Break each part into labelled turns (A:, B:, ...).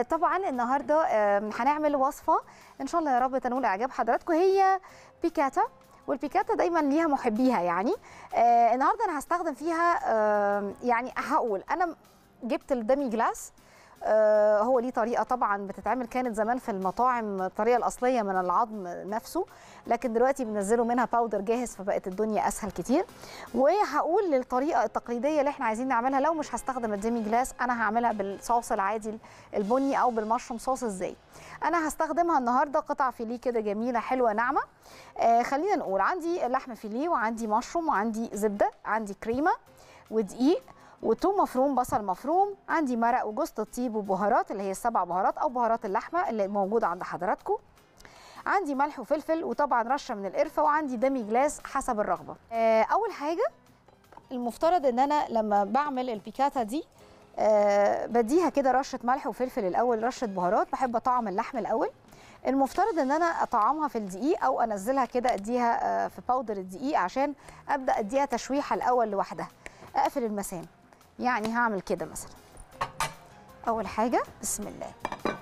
A: طبعا النهارده آم، هنعمل وصفه ان شاء الله يا رب تنول اعجاب حضراتكم هي بيكاتا والبيكاتا دايما ليها محبيها يعني آه النهارده انا هستخدم فيها آه يعني هقول انا جبت الدمي جلاس آه هو ليه طريقه طبعا بتتعمل كانت زمان في المطاعم الطريقه الاصليه من العظم نفسه لكن دلوقتي بنزلوا منها باودر جاهز فبقت الدنيا اسهل كتير وهقول للطريقه التقليديه اللي احنا عايزين نعملها لو مش هستخدم الديمي جلاس انا هعملها بالصوص العادي البني او بالمشروم صوص ازاي انا هستخدمها النهارده قطع فيليه كده جميله حلوه ناعمه آه خلينا نقول عندي لحم فيليه وعندي مشروم وعندي زبده عندي كريمه ودقيق وتوم مفروم بصل مفروم عندي مرق وجوز الطيب وبهارات اللي هي السبع بهارات او بهارات اللحمه اللي موجوده عند حضراتكم عندي ملح وفلفل وطبعا رشه من القرفه وعندي دمي جلاس حسب الرغبه آه اول حاجه المفترض ان انا لما بعمل البيكاتا دي آه بديها كده رشه ملح وفلفل الاول رشه بهارات بحب اطعم اللحم الاول المفترض ان انا اطعمها في الدقيق او انزلها كده اديها آه في باودر الدقيق عشان ابدا اديها تشويحه الاول لوحدها اقفل المسام يعني هعمل كده مثلا اول حاجه بسم الله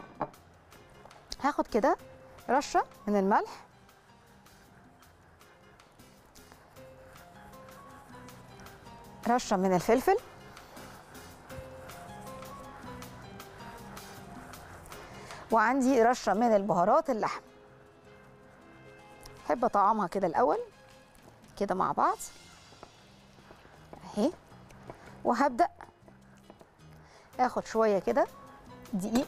A: هاخد كده رشه من الملح رشه من الفلفل وعندي رشه من البهارات اللحم احب اطعمها كده الاول كده مع بعض اهي وهبدا اخد شويه كده دقيق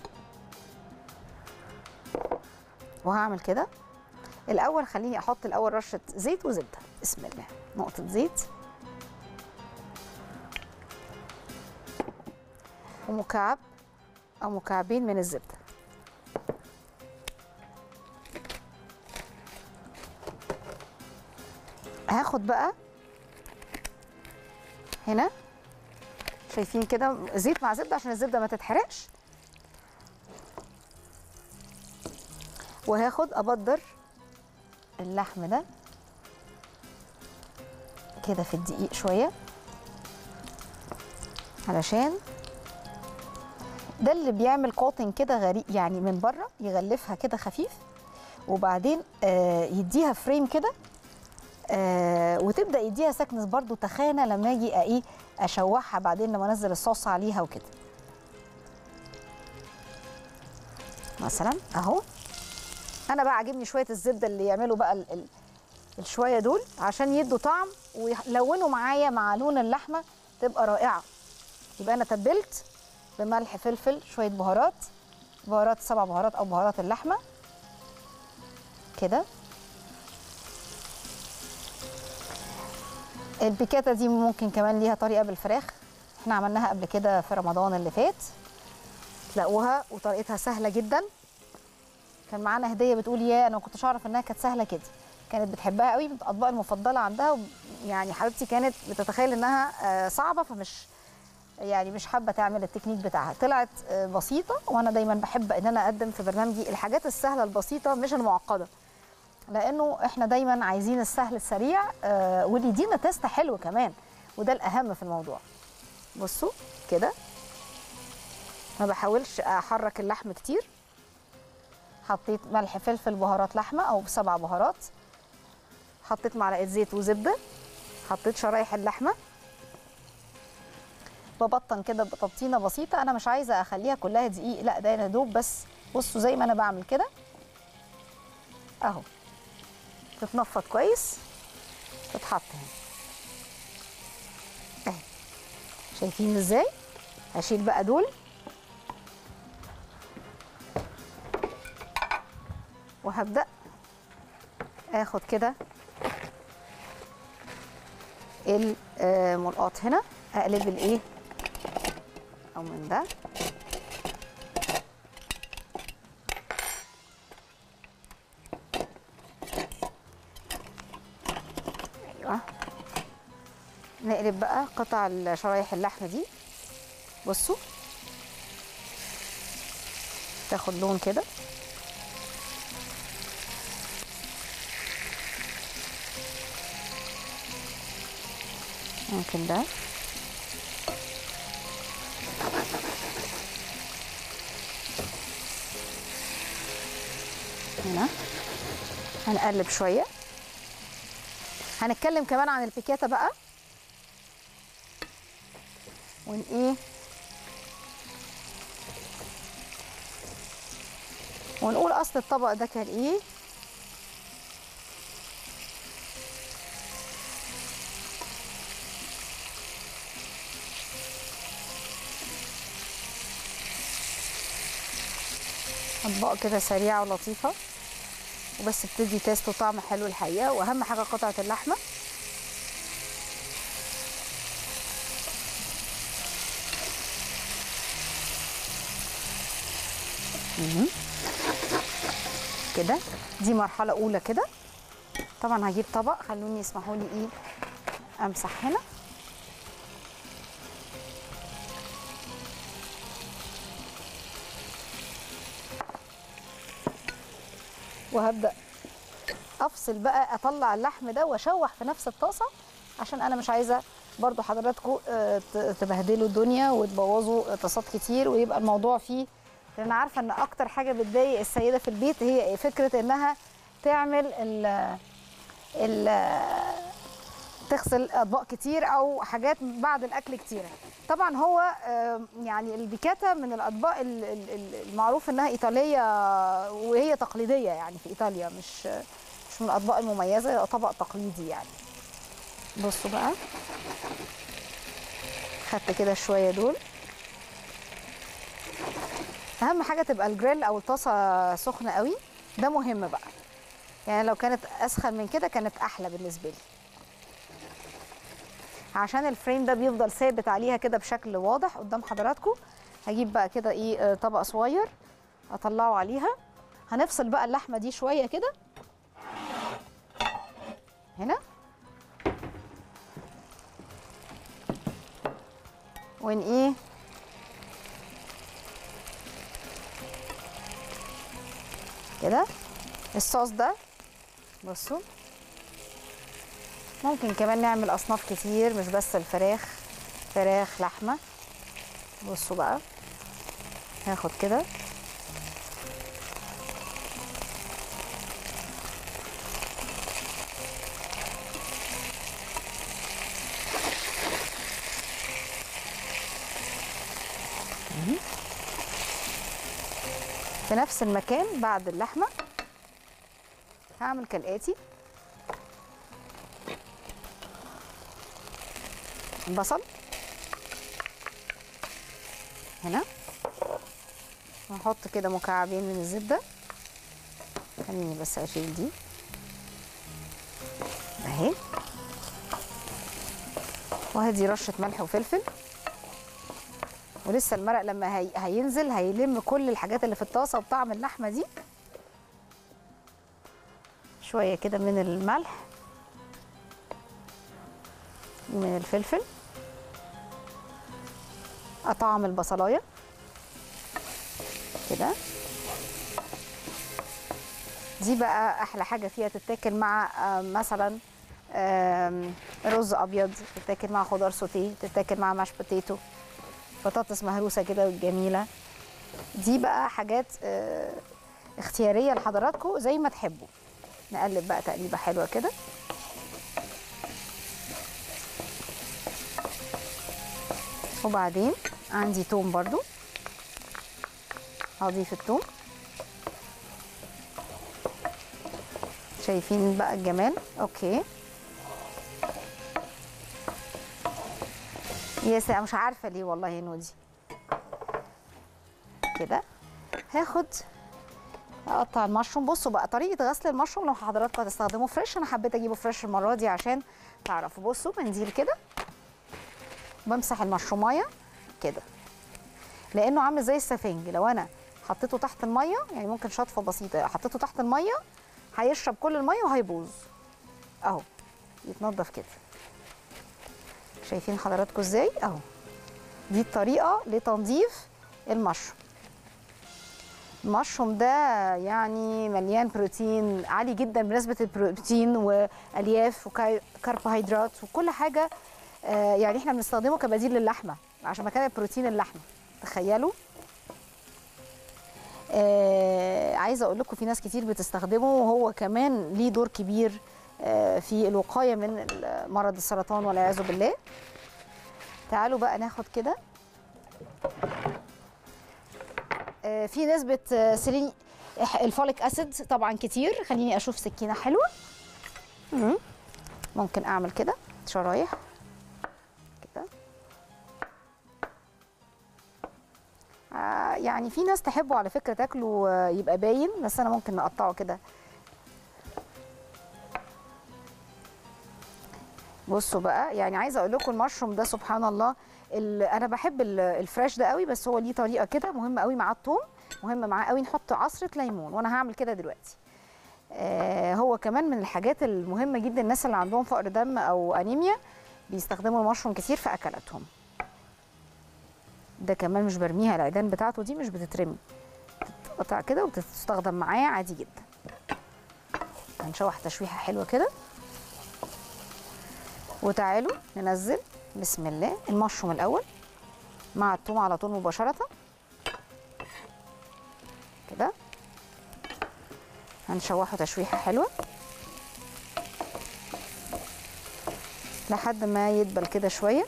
A: وهعمل كده الاول خليني احط الاول رشه زيت وزبده بسم الله نقطه زيت ومكعب او مكعبين من الزبده هاخد بقى هنا شايفين كده زيت مع زبده عشان الزبده ما تتحرقش وهاخد ابدر اللحم ده كده في الدقيق شويه علشان ده اللي بيعمل كوتنج كده غريب يعني من بره يغلفها كده خفيف وبعدين آه يديها فريم كده آه وتبدا يديها سكنس برضو تخانه لما اجي ايه اشوحها بعدين لما انزل الصوص عليها وكده مثلا اهو انا بقى عاجبني شويه الزبده اللي يعملوا بقى ال ال الشويه دول عشان يدوا طعم ويلونوا معايا مع لون اللحمه تبقى رائعه يبقى انا تبلت بملح فلفل شويه بهارات بهارات سبع بهارات او بهارات اللحمه كده البيكاتا دي ممكن كمان ليها طريقه بالفراخ احنا عملناها قبل كده في رمضان اللي فات تلاقوها وطريقتها سهله جدا كان معانا هديه بتقول يا انا ما كنتش اعرف انها كانت سهله كده كانت بتحبها قوي من الاطباق المفضله عندها يعني حبيبتي كانت بتتخيل انها صعبه فمش يعني مش حابه تعمل التكنيك بتاعها طلعت بسيطه وانا دايما بحب ان انا اقدم في برنامجي الحاجات السهله البسيطه مش المعقده لانه احنا دايما عايزين السهل السريع آه واللي يدينا تيست حلو كمان وده الاهم في الموضوع بصوا كده ما بحاولش احرك اللحم كتير حطيت ملح فلفل بهارات لحمه او سبع بهارات حطيت معلقه زيت وزبده حطيت شرايح اللحمه ببطن كده بتبطينه بسيطه انا مش عايزه اخليها كلها دقيق لا ده انا دوب بس بصوا زي ما انا بعمل كده اهو تتنفض كويس تتحط هنا اهي شايفين ازاي هشيل بقى دول وهبدا اخد كده الملقاط هنا اقلب الايه او من ده ايوه نقلب بقى قطع شرايح اللحمه دي بصوا تاخد لون كده ممكن ده هنا هنقلب شويه هنتكلم كمان عن البيكاتا بقى ون ايه ونقول اصل الطبق ده كان ايه اطباق كده سريعه ولطيفه وبس بتدي تيست وطعم حلو الحقيقه واهم حاجه قطعه اللحمه مهم. كده دي مرحله اولى كده طبعا هجيب طبق خلوني يسمحوا لي ايه امسح هنا وهبدا افصل بقى اطلع اللحم ده واشوح في نفس الطاسه عشان انا مش عايزه برضو حضراتكم آه، ت- تبهدلوا الدنيا وتبوظوا طاسات كتير ويبقى الموضوع فيه لان انا عارفه ان اكتر حاجه بتضايق السيده في البيت هي فكره انها تعمل ال ال تغسل اطباق كتير او حاجات بعد الاكل كتيره طبعا هو آه، يعني البيكاتا من الاطباق ال- ال- ال- المعروف انها ايطاليه وهي تقليديه يعني في ايطاليا مش مش من الاطباق المميزه طبق تقليدي يعني بصوا بقى خدت كده شويه دول اهم حاجه تبقى الجريل او الطاسه سخنه قوي ده مهم بقى يعني لو كانت اسخن من كده كانت احلى بالنسبه لي عشان الفريم ده بيفضل ثابت عليها كده بشكل واضح قدام حضراتكم هجيب بقى كده ايه آه، طبق صغير اطلعه عليها هنفصل بقى اللحمه دي شويه كده هنا ون ايه كده الصوص ده بصوا ممكن كمان نعمل اصناف كتير مش بس الفراخ فراخ لحمه بصوا بقى هاخد كده مهم. في نفس المكان بعد اللحمه هعمل كالاتي البصل هنا وهحط كده مكعبين من الزبده خليني بس اشيل دي اهي وهدي رشه ملح وفلفل ولسه المرق لما هي... هينزل هيلم كل الحاجات اللي في الطاسه وطعم اللحمه دي شويه كده من الملح من الفلفل اطعم البصلايه كده دي بقى احلى حاجه فيها تتاكل مع آه، مثلا آم، رز ابيض تتاكل مع خضار سوتيه تتاكل مع ماش بوتيتو بطاطس مهروسه كده جميله دي بقى حاجات آه، اختياريه لحضراتكم زي ما تحبوا نقلب بقى تقليبه حلوه كده وبعدين عندي توم برضو هضيف التوم شايفين بقى الجمال اوكي يا سلام مش عارفه ليه والله يا نودي كده هاخد اقطع المشروم بصوا بقى طريقه غسل المشروم لو حضراتكم هتستخدموه فريش انا حبيت اجيبه فريش المره دي عشان تعرفوا بصوا منديل كده بمسح المشرومايه كده لانه عامل زي السفنج لو انا حطيته تحت الميه يعني ممكن شطفه بسيطه حطيته تحت الميه هيشرب كل الميه وهيبوظ اهو يتنضف كده شايفين حضراتكم ازاي اهو دي الطريقه لتنظيف المشروم المشروم ده يعني مليان بروتين عالي جدا بنسبه البروتين والياف وكربوهيدرات وكل حاجه آه، يعني احنا بنستخدمه كبديل للحمه عشان مكان بروتين اللحمه تخيلوا آه عايز عايزه اقول لكم في ناس كتير بتستخدمه وهو كمان ليه دور كبير آه، في الوقايه من مرض السرطان والعياذ بالله تعالوا بقى ناخد كده آه، في نسبه آه، سيلين إح- الفوليك اسيد طبعا كتير خليني اشوف سكينه حلوه مم. ممكن اعمل كده شرايح كده آه، يعني في ناس تحبه على فكره تاكله آه، يبقى باين بس انا ممكن نقطعه كده بصوا بقى يعني عايزه اقول لكم المشروم ده سبحان الله ال- انا بحب ال- الفريش ده قوي بس هو ليه طريقه كده مهمه قوي مع الثوم مهم معاه قوي نحط عصره ليمون وانا هعمل كده دلوقتي آه هو كمان من الحاجات المهمه جدا الناس اللي عندهم فقر دم او انيميا بيستخدموا المشروم كتير في اكلاتهم ده كمان مش برميها العيدان بتاعته دي مش بتترمي بتتقطع كده وتستخدم معاه عادي جدا هنشوح تشويحه حلوه كده وتعالوا ننزل بسم الله المشروم الاول مع الثوم على طول مباشره كده هنشوحه تشويحه حلوه لحد ما يدبل كده شويه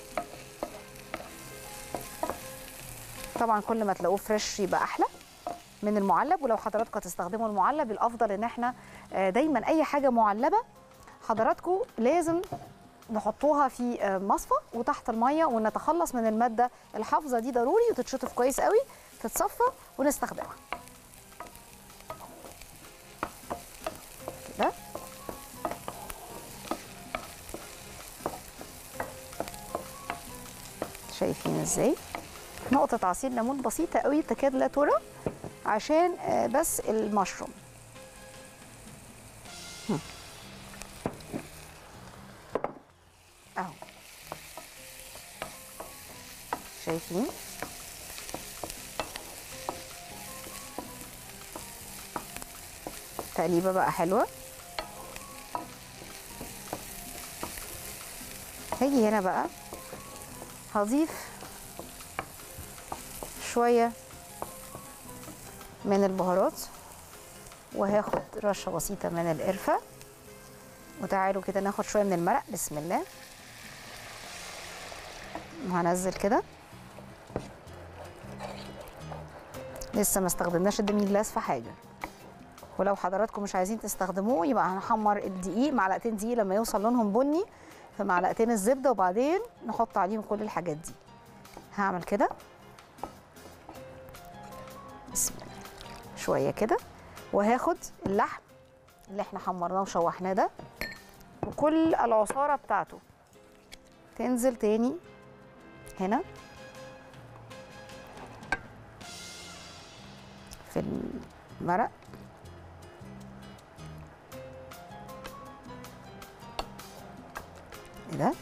A: طبعا كل ما تلاقوه فريش يبقى احلى من المعلب ولو حضراتكم هتستخدموا المعلب الافضل ان احنا آه، دايما اي حاجه معلبه حضراتكم لازم نحطوها في آه، مصفى وتحت الميه ونتخلص من الماده الحافظه دي ضروري وتتشطف كويس قوي تتصفى ونستخدمها كده شايفين ازاي نقطة عصير ليمون بسيطة قوي تكاد لا ترى عشان آه، بس المشروم هم. اهو شايفين تقليبه بقى حلوه هاجي هنا بقى هضيف شويه من البهارات وهاخد رشه بسيطه من القرفه وتعالوا كده ناخد شويه من المرق بسم الله وهنزل كده لسه ما استخدمناش الدمي جلاس في حاجه ولو حضراتكم مش عايزين تستخدموه يبقى هنحمر الدقيق معلقتين دقيق لما يوصل لونهم بني في معلقتين الزبده وبعدين نحط عليهم كل الحاجات دي هعمل كده بسم الله شويه كده وهاخد اللحم اللي احنا حمرناه وشوحناه ده وكل العصاره بتاعته تنزل تاني هنا في المرق ايه ده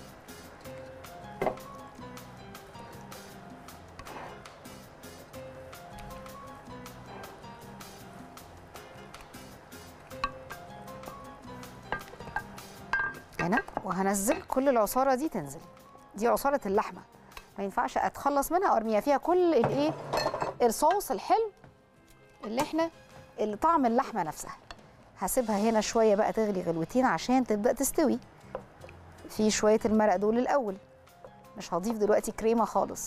A: هنا وهنزل كل العصاره دي تنزل دي عصاره اللحمه ما ينفعش اتخلص منها وارميها فيها كل الايه الصوص الحلو اللي احنا اللي طعم اللحمه نفسها هسيبها هنا شويه بقى تغلي غلوتين عشان تبدا تستوي في شويه المرق دول الاول مش هضيف دلوقتي كريمه خالص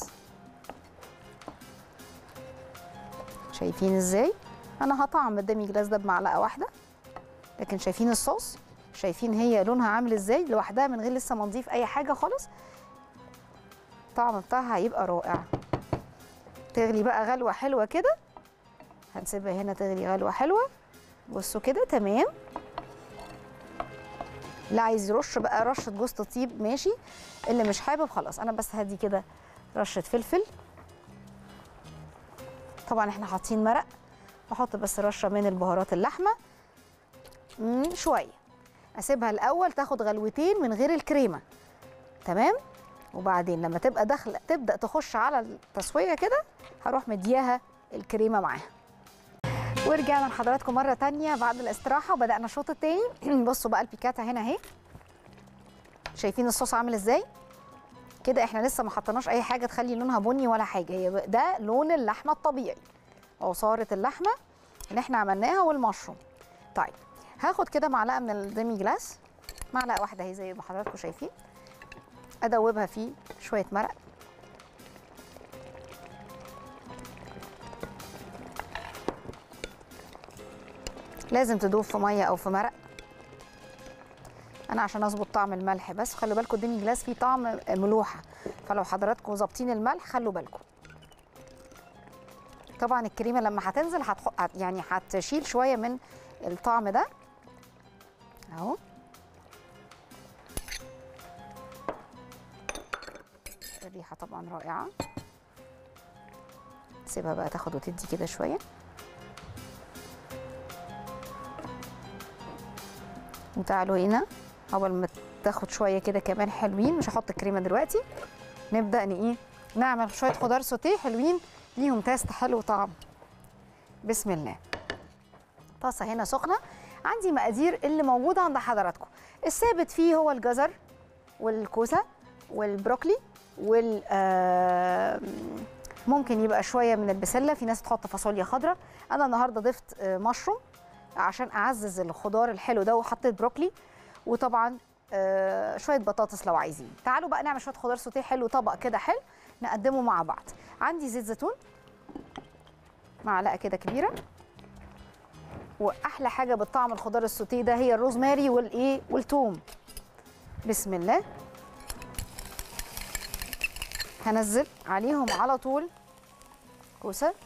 A: شايفين ازاي انا هطعم الدمي جلاس ده بمعلقه واحده لكن شايفين الصوص شايفين هي لونها عامل ازاي لوحدها من غير لسه ما نضيف اي حاجه خالص الطعم بتاعها هيبقى رائع تغلي بقى غلوه حلوه كده هنسيبها هنا تغلي غلوه حلوه بصوا كده تمام اللي عايز يرش بقى رشه جوز الطيب ماشي اللي مش حابب خلاص انا بس هدي كده رشه فلفل طبعا احنا حاطين مرق بحط بس رشه من البهارات اللحمه مم، شويه اسيبها الاول تاخد غلوتين من غير الكريمه تمام وبعدين لما تبقى داخله تبدا تخش على التسويه كده هروح مدياها الكريمه معاها ورجعنا لحضراتكم مره تانية بعد الاستراحه وبدانا الشوط التاني بصوا بقى البيكاتا هنا اهي شايفين الصوص عامل ازاي كده احنا لسه ما حطيناش اي حاجه تخلي لونها بني ولا حاجه هي ده لون اللحمه الطبيعي عصاره اللحمه اللي احنا عملناها والمشروم طيب هاخد كده معلقه من الديمي جلاس معلقه واحده اهي زي ما حضراتكم شايفين ادوبها فيه شويه مرق لازم تدوب في ميه او في مرق انا عشان اظبط طعم الملح بس خلوا بالكم الديمي جلاس فيه طعم ملوحه فلو حضراتكم ظابطين الملح خلوا بالكم طبعا الكريمه لما هتنزل هتح... هت- يعني هتشيل شويه من الطعم ده اهو الريحه طبعا رائعه سيبها بقى تاخد وتدي كده شويه وتعالوا هنا اول ما تاخد شويه كده كمان حلوين مش هحط الكريمه دلوقتي نبدا ن ايه نعمل شويه خضار سوتيه حلوين ليهم تيست حلو طعم بسم الله طاسه هنا سخنه عندي مقادير اللي موجوده عند حضراتكم الثابت فيه هو الجزر والكوسه والبروكلي وال آه، ممكن يبقى شويه من البسله في ناس تحط فاصوليا خضراء انا النهارده ضفت آه، مشروم عشان اعزز الخضار الحلو ده وحطيت بروكلي وطبعا آه، شويه بطاطس لو عايزين تعالوا بقى نعمل شويه خضار سوتيه حلو طبق كده حلو نقدمه مع بعض عندي زيت زيتون معلقه كده كبيره واحلى حاجه بالطعم الخضار السوتيه ده هي الروزماري والايه والثوم بسم الله هنزل عليهم على طول كوسه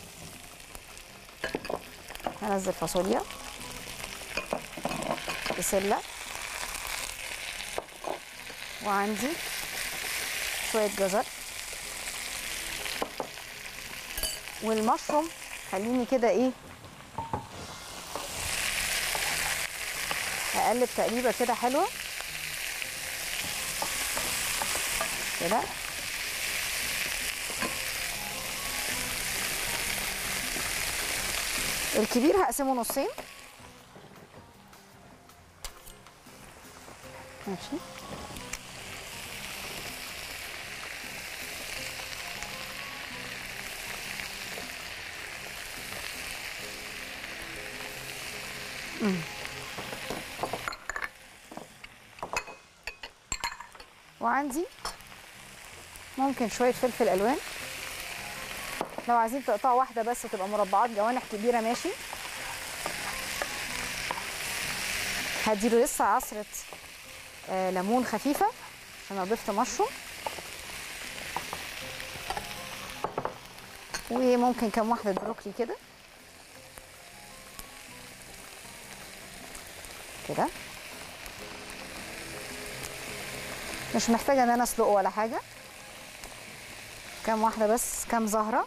A: هنزل فاصوليا بسله وعندي شويه جزر والمشروم خليني كده ايه هقلب تقليبه كده حلوه كده الكبير هقسمه نصين ماشي مم. وعندي ممكن شويه فلفل الوان لو عايزين تقطعوا واحده بس تبقى مربعات جوانح كبيره ماشي هديله لسه عصره آه ليمون خفيفه عشان انا ضفت مشروم وممكن كام واحده بروكلي كده كده مش محتاجه ان انا اسلقه ولا حاجه كام واحده بس كام زهره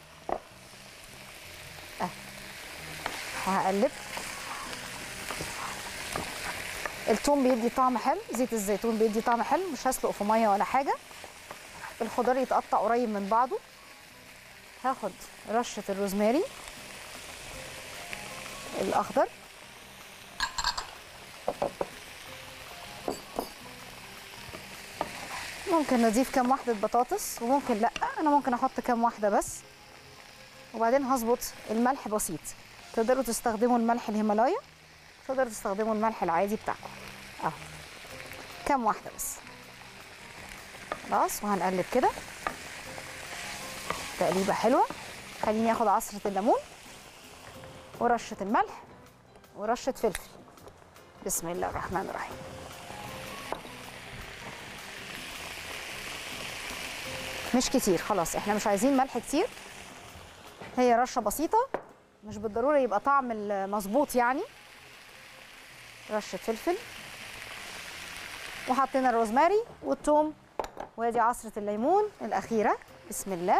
A: اه هقلب الثوم بيدي طعم حلو زيت الزيتون بيدي طعم حلو مش هسلق في ميه ولا حاجه الخضار يتقطع قريب من بعضه هاخد رشه الروزماري الاخضر ممكن نضيف كام واحدة بطاطس وممكن لأ أنا ممكن أحط كام واحدة بس وبعدين هظبط الملح بسيط تقدروا تستخدموا الملح الهيمالايا تقدروا تستخدموا الملح العادي بتاعكم أهو كام واحدة بس خلاص وهنقلب كده تقليبة حلوة خليني اخد عصرة الليمون ورشة الملح ورشة فلفل بسم الله الرحمن الرحيم مش كتير خلاص احنا مش عايزين ملح كتير هي رشه بسيطه مش بالضروره يبقى طعم مظبوط يعني رشه فلفل وحطينا الروزماري والثوم وادي عصره الليمون الاخيره بسم الله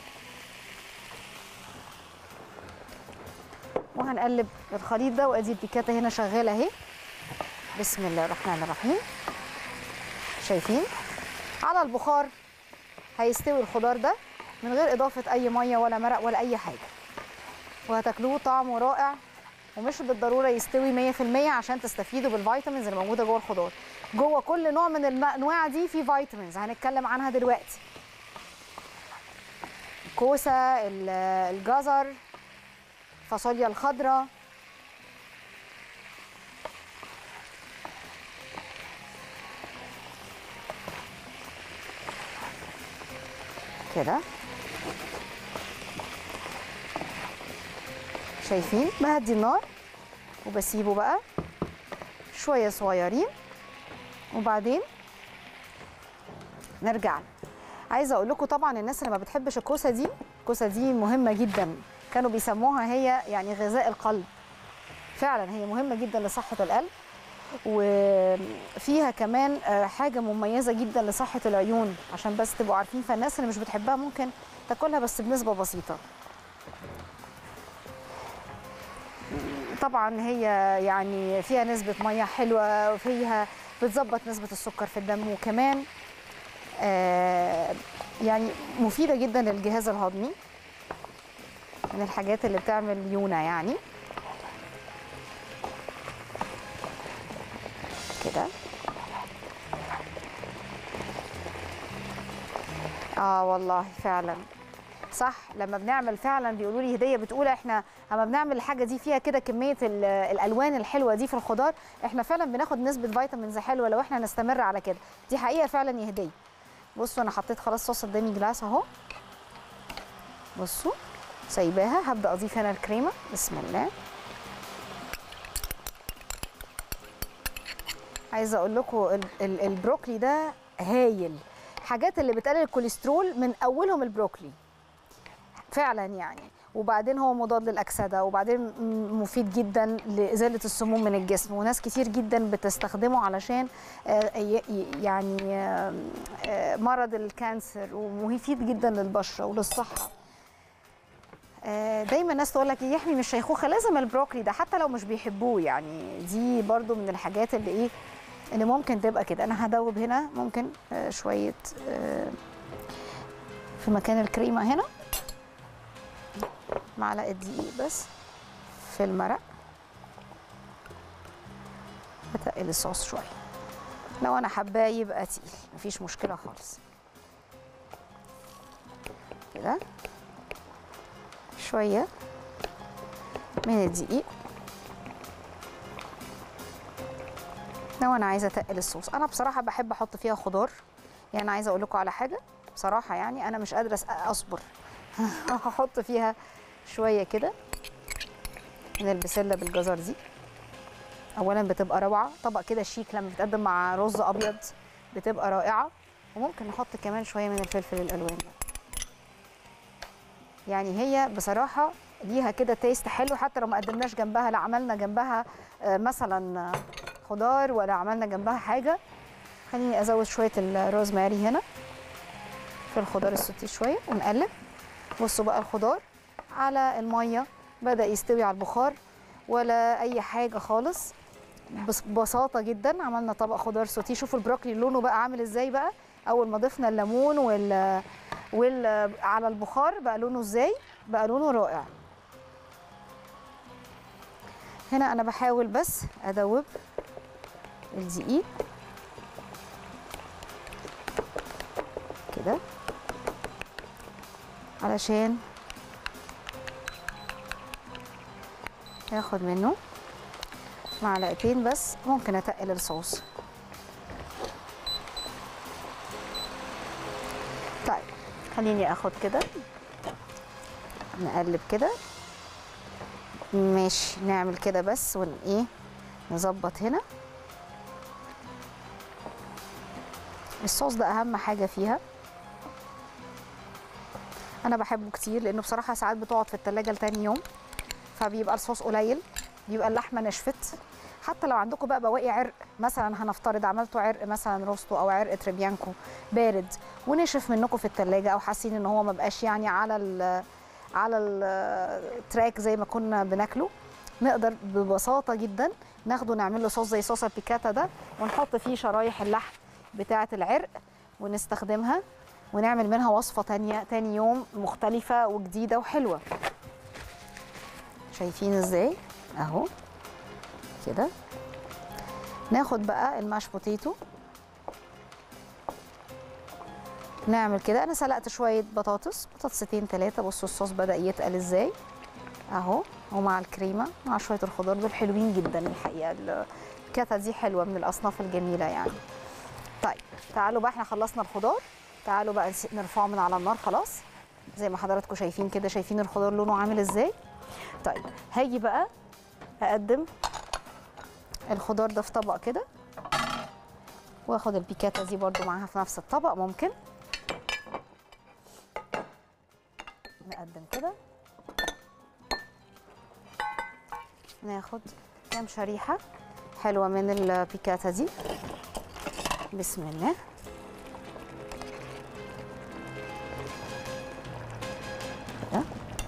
A: وهنقلب الخليط ده وادي البيكاتا هنا شغاله اهي بسم الله الرحمن الرحيم شايفين على البخار هيستوي الخضار ده من غير اضافه اي ميه ولا مرق ولا اي حاجه وهتاكلوه طعمه رائع ومش بالضروره يستوي 100% عشان تستفيدوا بالفيتامينز اللي موجوده جوه الخضار جوه كل نوع من الانواع دي في فيتامينز هنتكلم عنها دلوقتي الكوسه الجزر فاصوليا الخضراء كده شايفين بهدي النار وبسيبه بقى شويه صغيرين وبعدين نرجع له. عايزه اقول لكم طبعا الناس اللي ما بتحبش الكوسه دي الكوسه دي مهمه جدا كانوا بيسموها هي يعني غذاء القلب فعلا هي مهمه جدا لصحه القلب وفيها كمان آه، حاجه مميزه جدا لصحه العيون عشان بس تبقوا عارفين فالناس اللي مش بتحبها ممكن تاكلها بس بنسبه بسيطه طبعا هي يعني فيها نسبه ميه حلوه وفيها بتظبط نسبه السكر في الدم وكمان آه، يعني مفيده جدا للجهاز الهضمي من الحاجات اللي بتعمل ليونه يعني كده اه والله فعلا صح لما بنعمل فعلا بيقولوا لي هديه بتقول احنا لما بنعمل الحاجه دي فيها كده كميه ال- الالوان الحلوه دي في الخضار احنا فعلا بناخد نسبه فيتامينز حلوه لو احنا نستمر على كده دي حقيقه فعلا يا هديه بصوا انا حطيت خلاص صوص الديمي جلاس اهو بصوا سايباها هبدا اضيف هنا الكريمه بسم الله عايزه اقول لكم ال- ال- البروكلي ده هايل حاجات اللي بتقلل الكوليسترول من اولهم البروكلي فعلا يعني وبعدين هو مضاد للاكسده وبعدين م- مفيد جدا لازاله السموم من الجسم وناس كتير جدا بتستخدمه علشان آه، ي- ي- يعني آه، آه، مرض الكانسر ومفيد جدا للبشره وللصحه آه، دايما الناس تقول لك يحمي من الشيخوخه لازم البروكلي ده حتى لو مش بيحبوه يعني دي برضو من الحاجات اللي ايه اللي ممكن تبقى كده انا هدوب هنا ممكن آه، شويه آه، في مكان الكريمه هنا معلقه دقيق بس في المرق هتقل الصوص شويه لو انا حباه يبقى تقيل مفيش مشكله خالص كده شويه من الدقيق لو انا عايزه اتقل الصوص انا بصراحه بحب احط فيها خضار يعني أنا عايزه اقول لكم على حاجه بصراحه يعني انا مش قادره أس- اصبر هحط فيها شويه كده من البسله بالجزر دي اولا بتبقى روعه طبق كده شيك لما بتقدم مع رز ابيض بتبقى رائعه وممكن نحط كمان شويه من الفلفل الالوان ده يعني هي بصراحه ليها كده تيست حلو حتى لو ما قدمناش جنبها لا عملنا جنبها آه، مثلا آه، خضار ولا عملنا جنبها حاجه خليني ازود شويه الروزماري هنا في الخضار السوتيه شويه ونقلب بصوا بقى الخضار على الميه بدا يستوي على البخار ولا اي حاجه خالص بس- ببساطه جدا عملنا طبق خضار سوتيه شوفوا البروكلي لونه بقى عامل ازاي بقى اول ما ضفنا الليمون وال وال على البخار بقى لونه ازاي بقى لونه رائع هنا انا بحاول بس ادوب الدقيق كده علشان هاخد منه معلقتين بس ممكن اتقل الصوص طيب خليني اخد كده نقلب كده ماشي نعمل كده بس ون ايه نظبط هنا الصوص ده اهم حاجه فيها انا بحبه كتير لانه بصراحه ساعات بتقعد في التلاجة لتاني يوم فبيبقى الصوص قليل بيبقى اللحمه نشفت حتى لو عندكم بقى بواقي عرق مثلا هنفترض عملتوا عرق مثلا روستو او عرق تريبيانكو بارد ونشف منكم في التلاجة او حاسين ان هو ما بقاش يعني على ال على التراك زي ما كنا بناكله نقدر ببساطه جدا ناخده نعمل له صوص زي صوص البيكاتا ده ونحط فيه شرايح اللحم بتاعه العرق ونستخدمها ونعمل منها وصفه تانية تاني يوم مختلفه وجديده وحلوه شايفين ازاي اهو كده ناخد بقى الماش بوتيتو نعمل كده انا سلقت شويه بطاطس بطاطستين ثلاثه بصوا الصوص بدا يتقل ازاي اهو ومع الكريمه مع شويه الخضار دول حلوين جدا الحقيقه الكاتا دي حلوه من الاصناف الجميله يعني طيب تعالوا بقى احنا خلصنا الخضار تعالوا بقى نس- نرفعه من على النار خلاص زي ما حضراتكم شايفين كده شايفين الخضار لونه عامل ازاي طيب هاجي بقى اقدم الخضار ده في طبق كده واخد البيكاتا دي برضو معاها في نفس الطبق ممكن نقدم كده ناخد كام شريحة حلوة من البيكاتا دي بسم الله كده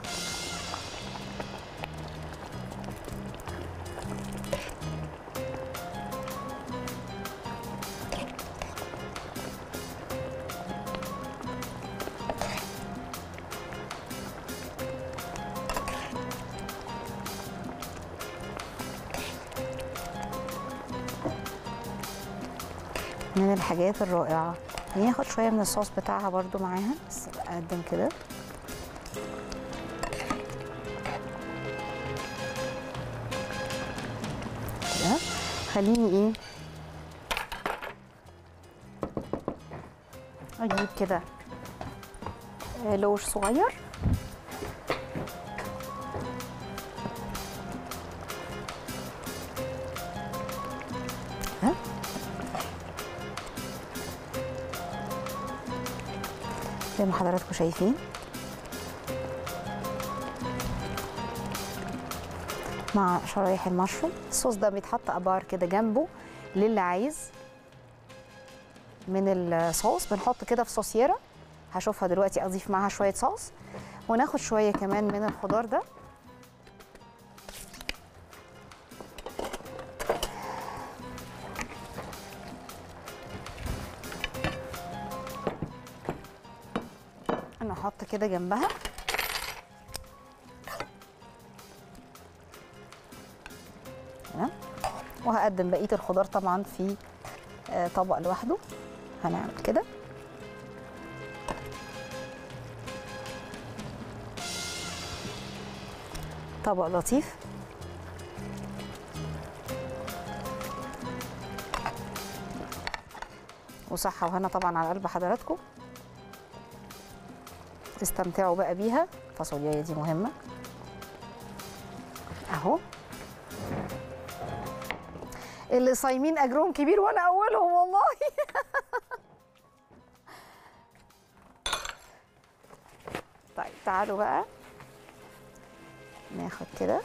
A: من الحاجات الرائعة يعني ناخد شوية من الصوص بتاعها برضو معاها بس اقدم كده كده خليني ايه اجيب كده آه، لوش صغير ها زي ما حضراتكم شايفين مع شرايح المشروم الصوص ده بيتحط ابار كده جنبه للي عايز من الصوص بنحط كده في صوصيره هشوفها دلوقتي اضيف معاها شويه صوص وناخد شويه كمان من الخضار ده نحط كده جنبها تمام وهقدم بقيه الخضار طبعا في آه، طبق لوحده هنعمل كده طبق لطيف وصحة وهنا طبعا على قلب حضراتكم تستمتعوا بقى بيها الفاصوليا دي مهمة اهو اللي صايمين اجرهم كبير وانا اولهم والله طيب تعالوا بقى ناخد كده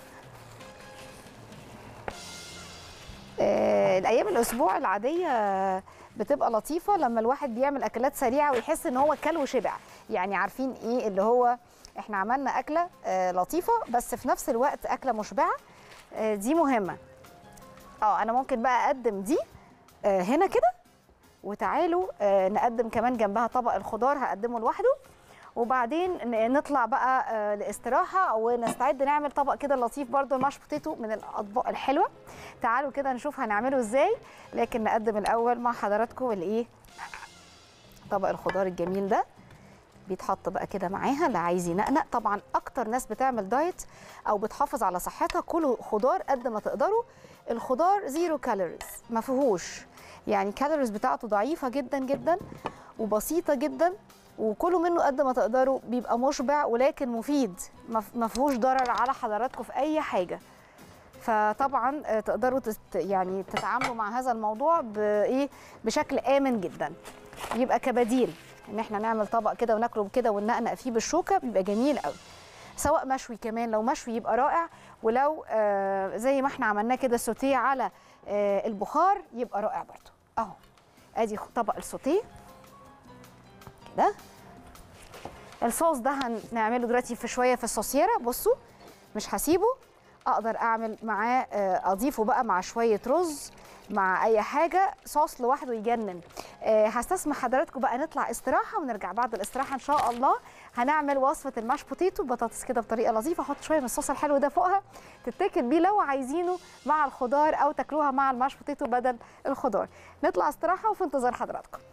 A: آه، الايام الاسبوع العاديه بتبقى لطيفه لما الواحد بيعمل اكلات سريعه ويحس ان هو كل وشبع يعني عارفين ايه اللي هو احنا عملنا اكله آه، لطيفه بس في نفس الوقت اكله مشبعه آه، دي مهمه اه انا ممكن بقى اقدم دي آه، هنا كده وتعالوا آه، نقدم كمان جنبها طبق الخضار هقدمه لوحده وبعدين ن- نطلع بقى آه، لاستراحه ونستعد نعمل طبق كده لطيف برضو الماش بوتيتو من الاطباق الحلوه تعالوا كده نشوف هنعمله ازاي لكن نقدم الاول مع حضراتكم الايه طبق الخضار الجميل ده بيتحط بقى كده معاها اللي عايز ينقنق طبعا اكتر ناس بتعمل دايت او بتحافظ على صحتها كلوا خضار قد ما تقدروا الخضار زيرو كالوريز ما فيهوش يعني الكالوريز بتاعته ضعيفه جدا جدا وبسيطه جدا وكلوا منه قد ما تقدروا بيبقى مشبع ولكن مفيد ما ما فيهوش ضرر على حضراتكم في اي حاجه فطبعا آه، تقدروا تست يعني تتعاملوا مع هذا الموضوع بايه بشكل امن جدا يبقى كبديل ان احنا نعمل طبق كده وناكله كده وننقنق فيه بالشوكه بيبقى جميل قوي سواء مشوي كمان لو مشوي يبقى رائع ولو آه زي ما احنا عملناه كده سوتيه على آه البخار يبقى رائع برضه اهو ادي طبق السوتيه كده الصوص ده هنعمله دلوقتي في شويه في الصوصيره بصوا مش هسيبه اقدر اعمل معاه آه، اضيفه بقى مع شويه رز مع اي حاجه صوص لوحده يجنن آه، هستسمح حضراتكم بقى نطلع استراحه ونرجع بعد الاستراحه ان شاء الله هنعمل وصفه الماش بوتيتو بطاطس كده بطريقه لطيفه احط شويه من الصوص الحلو ده فوقها تتاكل بيه لو عايزينه مع الخضار او تاكلوها مع الماش بوتيتو بدل الخضار نطلع استراحه وفي انتظار حضراتكم